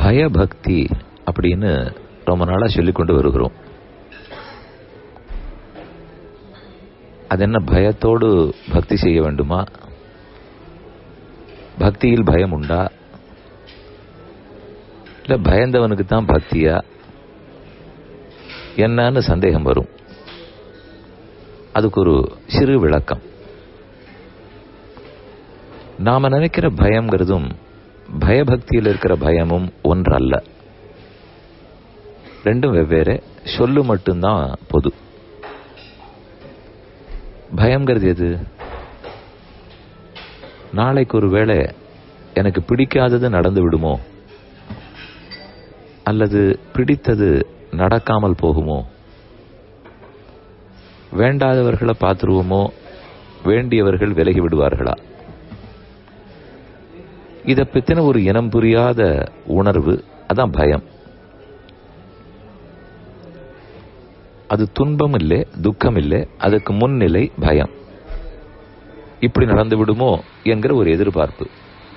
பயபக்தி அப்படின்னு ரொம்ப நாளா சொல்லிக் கொண்டு வருகிறோம் அது என்ன பயத்தோடு பக்தி செய்ய வேண்டுமா பக்தியில் பயம் உண்டா இல்ல பயந்தவனுக்கு தான் பக்தியா என்னன்னு சந்தேகம் வரும் அதுக்கு ஒரு சிறு விளக்கம் நாம நினைக்கிற பயம்ங்கிறதும் பயபக்தியில் இருக்கிற பயமும் ஒன்றல்ல ரெண்டும் வெவ்வேறு சொல்லு மட்டும்தான் பொது பயம்ங்கிறது எது நாளைக்கு ஒரு வேளை எனக்கு பிடிக்காதது நடந்து விடுமோ அல்லது பிடித்தது நடக்காமல் போகுமோ வேண்டாதவர்களை பார்த்துருவோமோ வேண்டியவர்கள் விலகி விடுவார்களா இதை பத்தின ஒரு இனம் புரியாத உணர்வு அதான் பயம் அது துன்பம் இல்லை துக்கம் இல்லை அதுக்கு முன்னிலை பயம் இப்படி நடந்து விடுமோ என்கிற ஒரு எதிர்பார்ப்பு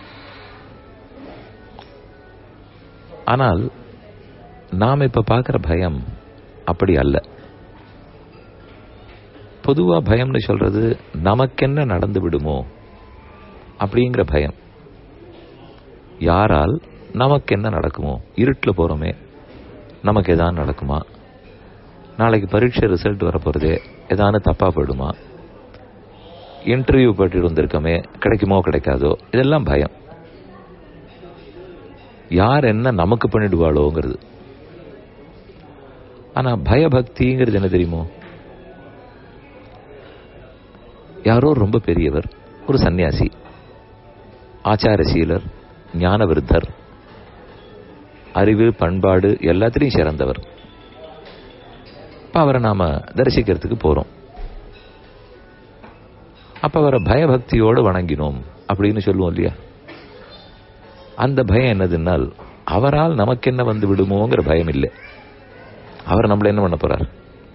ஆனால் நாம் இப்ப பார்க்கிற பயம் அப்படி அல்ல பொதுவா பயம்னு சொல்றது நமக்கென்ன நடந்து விடுமோ அப்படிங்கிற பயம் யாரால் நமக்கு என்ன நடக்குமோ இருட்டில் போறோமே நமக்கு எதாவது நடக்குமா நாளைக்கு பரீட்சை ரிசல்ட் வரப்போறதே ஏதானு தப்பா போயிடுமா இன்டர்வியூ போட்டு வந்திருக்கோமே கிடைக்குமோ கிடைக்காதோ இதெல்லாம் பயம் யார் என்ன நமக்கு பண்ணிடுவாளோங்கிறது ஆனா பயபக்திங்கிறது என்ன தெரியுமோ யாரோ ரொம்ப பெரியவர் ஒரு சன்னியாசி ஆச்சாரசீலர் ஞான விருத்தர் அறிவு பண்பாடு எல்லாத்திலையும் சிறந்தவர் அப்ப அவரை நாம தரிசிக்கிறதுக்கு போறோம் அப்ப அவரை பயபக்தியோடு வணங்கினோம் அப்படின்னு சொல்லுவோம் இல்லையா அந்த பயம் என்னதுன்னால் அவரால் நமக்கு என்ன வந்து விடுமோங்கிற பயம் இல்லை அவர் நம்மள என்ன பண்ண போறார்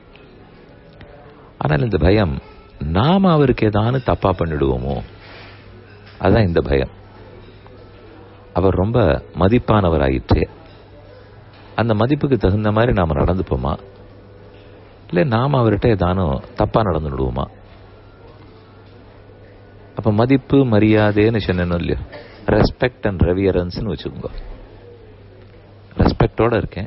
ஆனால் இந்த பயம் நாம அவருக்கு ஏதானு தப்பா பண்ணிடுவோமோ அதுதான் இந்த பயம் அவர் ரொம்ப மதிப்பானவர் ஆயிற்றே அந்த மதிப்புக்கு தகுந்த மாதிரி நாம நடந்துப்போமா இல்லை நாம அவர்கிட்ட ஏதானும் தப்பா நடந்துடுவோமா அப்ப மதிப்பு மரியாதைன்னு சொன்னோம் இல்லையா ரெஸ்பெக்ட் அண்ட் ரெவியரன்ஸ்னு வச்சுக்கோங்க ரெஸ்பெக்டோட இருக்கேன்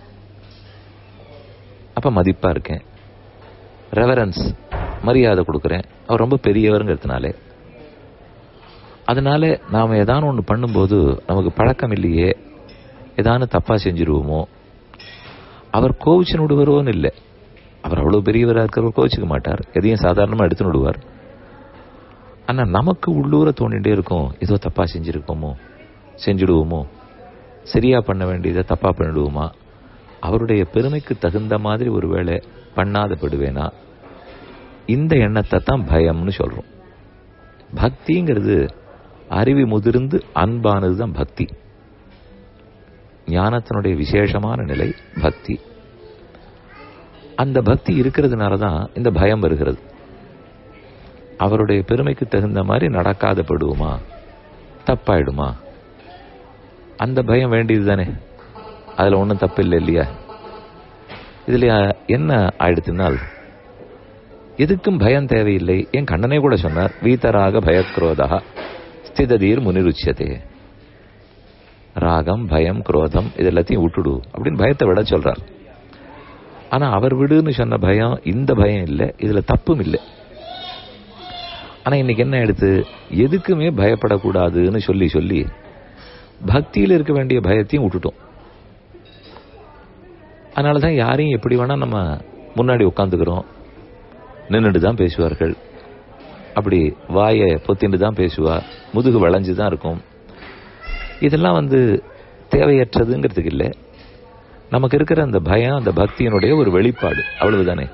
அப்ப மதிப்பா இருக்கேன் ரெவரன்ஸ் மரியாதை கொடுக்குறேன் அவர் ரொம்ப பெரியவருங்கிறதுனாலே அதனால நாம ஏதானு ஒன்று பண்ணும்போது நமக்கு பழக்கம் இல்லையே ஏதானு தப்பா செஞ்சிருவோமோ அவர் கோவிச்சு விடுவரோன்னு இல்லை அவர் அவ்வளவு பெரியவராக இருக்கிறவர் கோவிச்சுக்க மாட்டார் எதையும் சாதாரணமாக எடுத்து விடுவார் ஆனா நமக்கு உள்ளூர தோண்டிகிட்டே இருக்கும் ஏதோ தப்பா செஞ்சிருக்கோமோ செஞ்சுடுவோமோ சரியா பண்ண வேண்டியதை தப்பா பண்ணிடுவோமா அவருடைய பெருமைக்கு தகுந்த மாதிரி ஒருவேளை பண்ணாத படுவேனா இந்த எண்ணத்தை தான் பயம்னு சொல்றோம் பக்திங்கிறது அறிவி முதிர்ந்து அன்பானது தான் பக்தி ஞானத்தினுடைய விசேஷமான நிலை பக்தி அந்த பக்தி இருக்கிறதுனால தான் இந்த பயம் வருகிறது அவருடைய பெருமைக்கு தகுந்த மாதிரி நடக்காத படுவோமா தப்பாயிடுமா அந்த பயம் வேண்டியது தானே அதில் ஒன்றும் தப்பு இல்லை இல்லையா இதில் என்ன ஆயிடுத்துனால் எதுக்கும் பயம் தேவையில்லை என் கண்ணனே கூட சொன்னார் வீத்தராக பயக்ரோதா ஸ்திததீர் முனிருச்சியதே ராகம் பயம் குரோதம் இது எல்லாத்தையும் விட்டுடு அப்படின்னு பயத்தை விட சொல்றார் ஆனா அவர் விடுன்னு சொன்ன பயம் இந்த பயம் இல்லை இதுல தப்பும் இல்லை ஆனா இன்னைக்கு என்ன எடுத்து எதுக்குமே பயப்படக்கூடாதுன்னு சொல்லி சொல்லி பக்தியில் இருக்க வேண்டிய பயத்தையும் விட்டுட்டோம் அதனாலதான் யாரையும் எப்படி வேணா நம்ம முன்னாடி உட்காந்துக்கிறோம் நின்றுட்டு தான் பேசுவார்கள் அப்படி வாயை பொத்திண்டு தான் பேசுவா முதுகு வளைஞ்சு தான் இருக்கும் இதெல்லாம் வந்து தேவையற்றதுங்கிறதுக்கு இல்லை நமக்கு இருக்கிற அந்த பயம் அந்த பக்தியினுடைய ஒரு வெளிப்பாடு அவ்வளவுதானே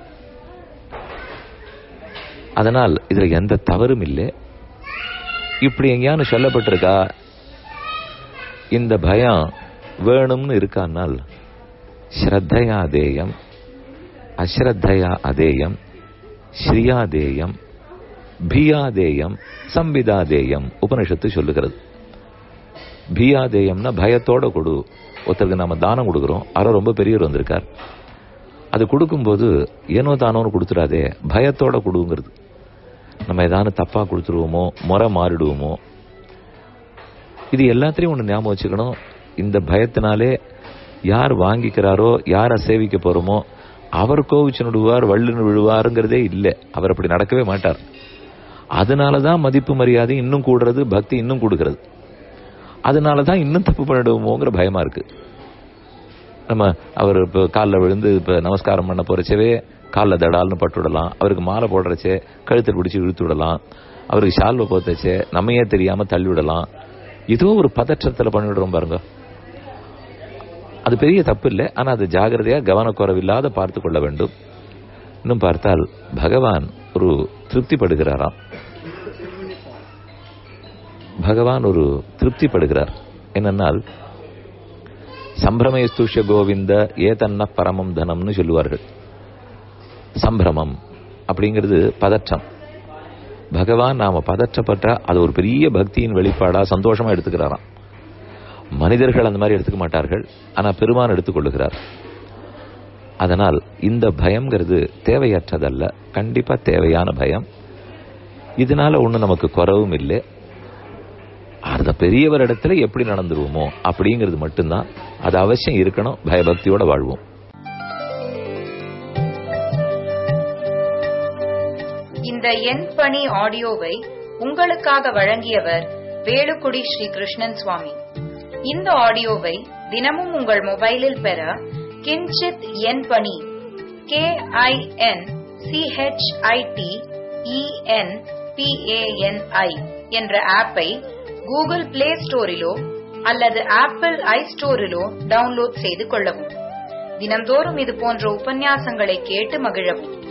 அதனால் இதுல எந்த தவறும் இல்லை இப்படி எங்கேயானு சொல்லப்பட்டிருக்கா இந்த பயம் வேணும்னு இருக்கானால் ஸ்ரத்தையா அதேயம் அஸ்ரத்தையா அதேயம் ஸ்ரீயாதேயம் பியாதேயம் சம்பிதாதேயம் உபனிஷத்து சொல்லுகிறது பீயாதேயம்னா பயத்தோட கொடு ஒருத்தருக்கு நம்ம தானம் கொடுக்குறோம் யாரோ ரொம்ப பெரியவர் வந்திருக்கார் அது கொடுக்கும்போது ஏனோ தானோன்னு கொடுத்துடாதே பயத்தோட கொடுங்கிறது நம்ம ஏதாவது தப்பா கொடுத்துருவோமோ முறை மாறிடுவோமோ இது எல்லாத்திலையும் ஒன்று ஞாபகம் வச்சுக்கணும் இந்த பயத்தினாலே யார் வாங்கிக்கிறாரோ யாரை சேவிக்க போறோமோ அவர் கோவிச்சு நடுவார் வள்ளுன்னு விழுவாருங்கிறதே இல்லை அவர் அப்படி நடக்கவே மாட்டார் அதனாலதான் மதிப்பு மரியாதை இன்னும் கூடுறது பக்தி இன்னும் கூடுகிறது அதனாலதான் இன்னும் தப்பு பண்ணிடுவோமோங்கிற பயமா இருக்கு நம்ம அவர் இப்போ காலில் விழுந்து இப்போ நமஸ்காரம் பண்ண போறச்சவே காலில் தடால்னு பட்டு விடலாம் அவருக்கு மாலை போடுறச்சே கழுத்தை பிடிச்சி இழுத்து விடலாம் அவருக்கு ஷால்வை போத்தச்சே நம்மையே தெரியாம தள்ளி விடலாம் ஏதோ ஒரு பதற்றத்தில் பண்ணிவிடுறோம் பாருங்க அது பெரிய தப்பு இல்லை ஆனா அது ஜாகிரதையா கவனக்குறவில்லாத பார்த்து கொள்ள வேண்டும் இன்னும் பார்த்தால் பகவான் ஒரு திருப்திப்படுகிறாராம் பகவான் ஒரு திருப்திப்படுகிறார் என்னன்னால் சம்பிரமேஸ்துஷ்ய கோவிந்த ஏதன்ன பரமம் தனம்னு சொல்லுவார்கள் சம்பிரமம் அப்படிங்கிறது பதற்றம் பகவான் நாம பதற்றப்பட்டா அது ஒரு பெரிய பக்தியின் வெளிப்பாடா சந்தோஷமா எடுத்துக்கிறாராம் மனிதர்கள் அந்த மாதிரி எடுத்துக்க மாட்டார்கள் ஆனா பெருமான் எடுத்துக்கொள்ளுகிறார் அதனால் இந்த பயம்ங்கிறது தேவையற்றதல்ல கண்டிப்பா தேவையான பயம் இதனால ஒண்ணு நமக்கு குறவும் இல்லை அந்த பெரியவர் இடத்துல எப்படி நடந்துருவோமோ அப்படிங்கிறது மட்டும்தான் அது அவசியம் இருக்கணும் பயபக்தியோட வாழ்வோம் இந்த எண் பணி ஆடியோவை உங்களுக்காக வழங்கியவர் வேலுக்குடி ஸ்ரீ கிருஷ்ணன் சுவாமி இந்த ஆடியோவை தினமும் உங்கள் மொபைலில் பெற கிஞ்சித் எண் பணி கே ஐ என் சிஹெச்ஐடி இஎன் பிஏஎன்ஐ என்ற ஆப்பை கூகுள் பிளே ஸ்டோரிலோ அல்லது ஆப்பிள் ஐ ஸ்டோரிலோ டவுன்லோட் செய்து கொள்ளவும் தினந்தோறும் இது போன்ற உபன்யாசங்களை கேட்டு மகிழவும்